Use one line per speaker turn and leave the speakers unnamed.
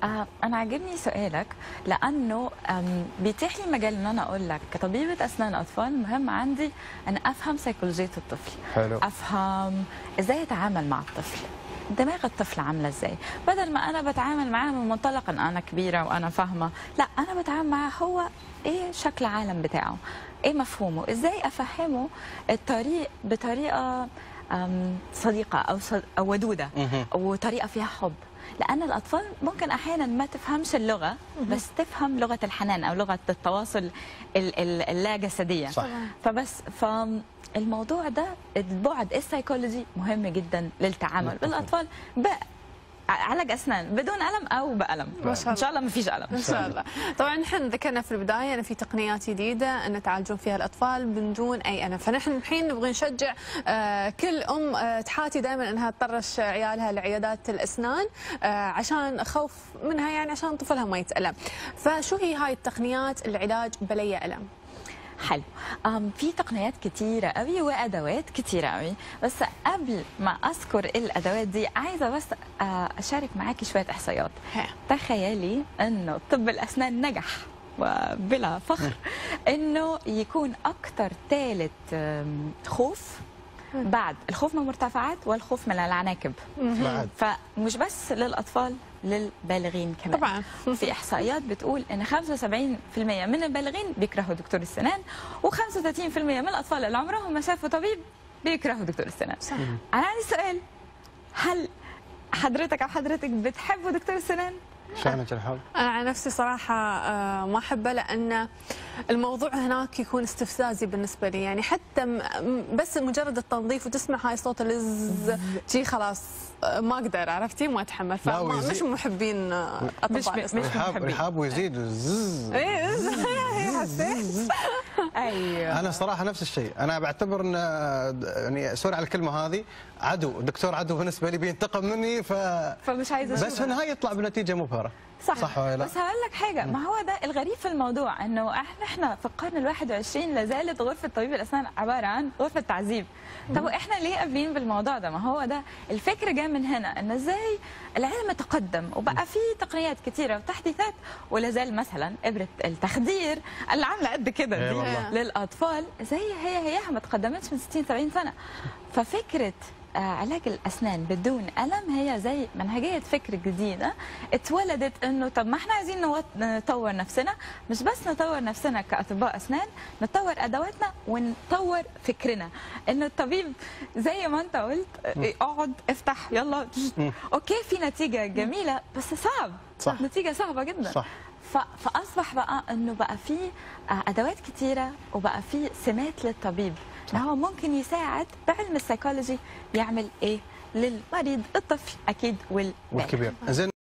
آه انا عاجبني سؤالك لانه آم، بيتيح لي مجال ان انا اقول لك كطبيبه اسنان اطفال مهم عندي ان افهم سيكولوجيه الطفل
حلو
افهم ازاي اتعامل مع الطفل دماغ الطفل عامله ازاي بدل ما انا بتعامل معاه من منطلق ان انا كبيره وانا فاهمه لا انا بتعامل معاه هو ايه شكل العالم بتاعه ايه مفهومه ازاي افهمه الطريق بطريقه أم، صديقه او صد... او ودوده
مهم.
وطريقه فيها حب لان الاطفال ممكن احيانا ما تفهمش اللغه بس تفهم لغه الحنان او لغه التواصل ال- ال- اللا جسديه
صح
فبس فالموضوع ده البعد السيكولوجي مهم جدا للتعامل
متفق.
بالاطفال ب علاج اسنان بدون الم او بالم
ما شاء
ان شاء الله ما فيش الم
ان شاء الله طبعا نحن ذكرنا في البدايه ان في تقنيات جديده ان تعالجون فيها الاطفال من دون اي الم فنحن الحين نبغى نشجع آه، كل ام آه، تحاتي دائما انها تطرش عيالها لعيادات الاسنان آه، عشان خوف منها يعني عشان طفلها ما يتالم فشو هي هاي التقنيات العلاج بلا الم
حلو أم في تقنيات كتيرة قوي وأدوات كتيرة قوي بس قبل ما أذكر الأدوات دي عايزة بس آه، أشارك معاكي شوية إحصائيات
ها.
تخيلي أنه طب الأسنان نجح وبلا فخر أنه يكون أكتر ثالث آم، خوف بعد الخوف من المرتفعات والخوف من العناكب
بعد
فمش بس للأطفال للبالغين كمان
طبعا
في احصائيات بتقول ان 75% من البالغين بيكرهوا دكتور السنان و35% من الاطفال اللي عمرهم ما شافوا طبيب بيكرهوا دكتور السنان
صح
انا عندي سؤال هل حضرتك او حضرتك بتحبوا دكتور السنان
شأنك الحب
أنا على نفسي صراحة آه، ما أحبه لأن الموضوع هناك يكون استفزازي بالنسبة لي يعني حتى م- م- بس مجرد التنظيف وتسمع هاي صوت الز شي خلاص آه، ما أقدر عرفتي ما أتحمل
لا،
فما
ويزيد-
مش محبين آه،
مش-
أطباء
مش
الأسنان.
رحاب
محبين.
رحاب ويزيد زز.
إيه إيه، حسيت
ايوه
انا صراحه نفس الشيء انا بعتبر ان يعني سوري على الكلمه هذه عدو الدكتور عدو بالنسبه لي بينتقم مني ف
فمش عايزه
بس في
أشوفها.
النهايه يطلع بنتيجه مبهره
صح,
صح ولا لا؟
بس هقول لك حاجه ما هو ده الغريب في الموضوع انه احنا احنا في القرن ال 21 لا زالت غرفه طبيب الاسنان عباره عن غرفه تعذيب طب واحنا ليه قابلين بالموضوع ده ما هو ده الفكر جاء من هنا ان ازاي العلم تقدم وبقى في تقنيات كتيره وتحديثات ولا زال مثلا ابره التخدير اللي عامله قد كده
إيه
دي
والله.
للاطفال زي هي هيها ما تقدمتش من 60 70 سنه ففكره آه، علاج الاسنان بدون الم هي زي منهجيه فكر جديده اتولدت انه طب ما احنا عايزين نوط- نطور نفسنا مش بس نطور نفسنا كاطباء اسنان نطور ادواتنا ونطور فكرنا انه الطبيب زي ما انت قلت آه، اقعد افتح يلا اوكي في نتيجه جميله بس صعب
صح.
نتيجه صعبه جدا
صح
ف- فاصبح بقى انه بقى في آه، ادوات كتيره وبقى في سمات للطبيب ان هو ممكن يساعد بعلم السيكولوجي يعمل ايه للمريض الطفل اكيد والبالغ
والكبير زين